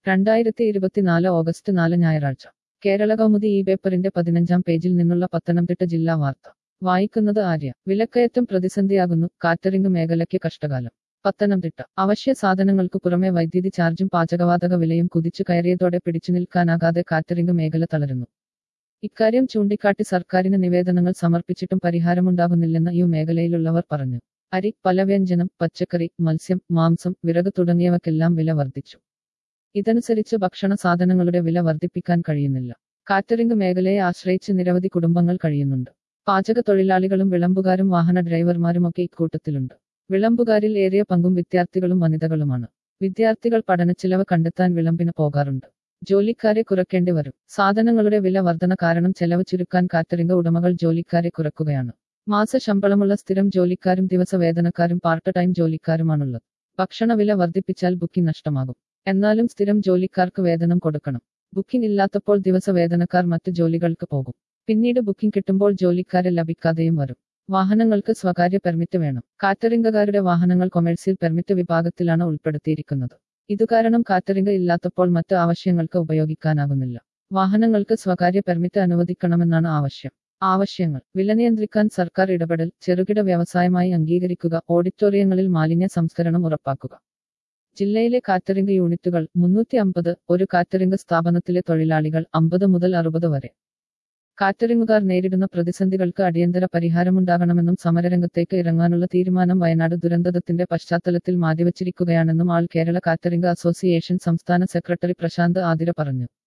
രണ്ടായിരത്തി ഇരുപത്തിനാല് ഓഗസ്റ്റ് നാല് ഞായറാഴ്ച കേരള കൗമുദി ഈ പേപ്പറിന്റെ പതിനഞ്ചാം പേജിൽ നിന്നുള്ള പത്തനംതിട്ട ജില്ലാ വാർത്ത വായിക്കുന്നത് ആര്യ വിലക്കയറ്റം പ്രതിസന്ധിയാകുന്നു കാറ്ററിംഗ് മേഖലയ്ക്ക് കഷ്ടകാലം പത്തനംതിട്ട അവശ്യ സാധനങ്ങൾക്കു പുറമെ വൈദ്യുതി ചാർജും പാചകവാതക വിലയും കുതിച്ചു കയറിയതോടെ പിടിച്ചു നിൽക്കാനാകാതെ കാറ്ററിംഗ് മേഖല തളരുന്നു ഇക്കാര്യം ചൂണ്ടിക്കാട്ടി സർക്കാരിന് നിവേദനങ്ങൾ സമർപ്പിച്ചിട്ടും പരിഹാരമുണ്ടാകുന്നില്ലെന്ന് ഈ മേഖലയിലുള്ളവർ പറഞ്ഞു അരി പലവ്യഞ്ജനം പച്ചക്കറി മത്സ്യം മാംസം വിറക് തുടങ്ങിയവക്കെല്ലാം വില വർദ്ധിച്ചു ഇതനുസരിച്ച് ഭക്ഷണ സാധനങ്ങളുടെ വില വർദ്ധിപ്പിക്കാൻ കഴിയുന്നില്ല കാറ്ററിംഗ് മേഖലയെ ആശ്രയിച്ച് നിരവധി കുടുംബങ്ങൾ കഴിയുന്നുണ്ട് പാചക തൊഴിലാളികളും വിളമ്പുകാരും വാഹന ഡ്രൈവർമാരുമൊക്കെ ഇക്കൂട്ടത്തിലുണ്ട് വിളമ്പുകാരിൽ ഏറിയ പങ്കും വിദ്യാർത്ഥികളും വനിതകളുമാണ് വിദ്യാർത്ഥികൾ പഠനച്ചിലവ് കണ്ടെത്താൻ വിളമ്പിന് പോകാറുണ്ട് ജോലിക്കാരെ കുറയ്ക്കേണ്ടി വരും സാധനങ്ങളുടെ വില വർധന കാരണം ചെലവ് ചുരുക്കാൻ കാറ്ററിംഗ് ഉടമകൾ ജോലിക്കാരെ കുറയ്ക്കുകയാണ് മാസ ശമ്പളമുള്ള സ്ഥിരം ജോലിക്കാരും ദിവസവേതനക്കാരും പാർട്ട് ടൈം ജോലിക്കാരുമാണുള്ളത് ഭക്ഷണ വില വർദ്ധിപ്പിച്ചാൽ ബുക്കിംഗ് നഷ്ടമാകും എന്നാലും സ്ഥിരം ജോലിക്കാർക്ക് വേതനം കൊടുക്കണം ബുക്കിംഗ് ഇല്ലാത്തപ്പോൾ ദിവസവേതനക്കാർ മറ്റ് ജോലികൾക്ക് പോകും പിന്നീട് ബുക്കിംഗ് കിട്ടുമ്പോൾ ജോലിക്കാരെ ലഭിക്കാതെയും വരും വാഹനങ്ങൾക്ക് സ്വകാര്യ പെർമിറ്റ് വേണം കാറ്ററിംഗുകാരുടെ വാഹനങ്ങൾ കൊമേഴ്സ്യൽ പെർമിറ്റ് വിഭാഗത്തിലാണ് ഉൾപ്പെടുത്തിയിരിക്കുന്നത് ഇതുകാരണം കാറ്ററിംഗ് ഇല്ലാത്തപ്പോൾ മറ്റ് ആവശ്യങ്ങൾക്ക് ഉപയോഗിക്കാനാകുന്നില്ല വാഹനങ്ങൾക്ക് സ്വകാര്യ പെർമിറ്റ് അനുവദിക്കണമെന്നാണ് ആവശ്യം ആവശ്യങ്ങൾ വില നിയന്ത്രിക്കാൻ സർക്കാർ ഇടപെടൽ ചെറുകിട വ്യവസായമായി അംഗീകരിക്കുക ഓഡിറ്റോറിയങ്ങളിൽ മാലിന്യ സംസ്കരണം ഉറപ്പാക്കുക ജില്ലയിലെ കാറ്ററിംഗ് യൂണിറ്റുകൾ മുന്നൂറ്റി അമ്പത് ഒരു കാറ്ററിംഗ് സ്ഥാപനത്തിലെ തൊഴിലാളികൾ അമ്പത് മുതൽ അറുപത് വരെ കാറ്ററിംഗുകാർ നേരിടുന്ന പ്രതിസന്ധികൾക്ക് അടിയന്തര പരിഹാരമുണ്ടാകണമെന്നും സമരരംഗത്തേക്ക് ഇറങ്ങാനുള്ള തീരുമാനം വയനാട് ദുരന്തത്തിന്റെ പശ്ചാത്തലത്തിൽ മാറ്റിവച്ചിരിക്കുകയാണെന്നും ആൾ കേരള കാറ്ററിംഗ് അസോസിയേഷൻ സംസ്ഥാന സെക്രട്ടറി പ്രശാന്ത് ആതിര പറഞ്ഞു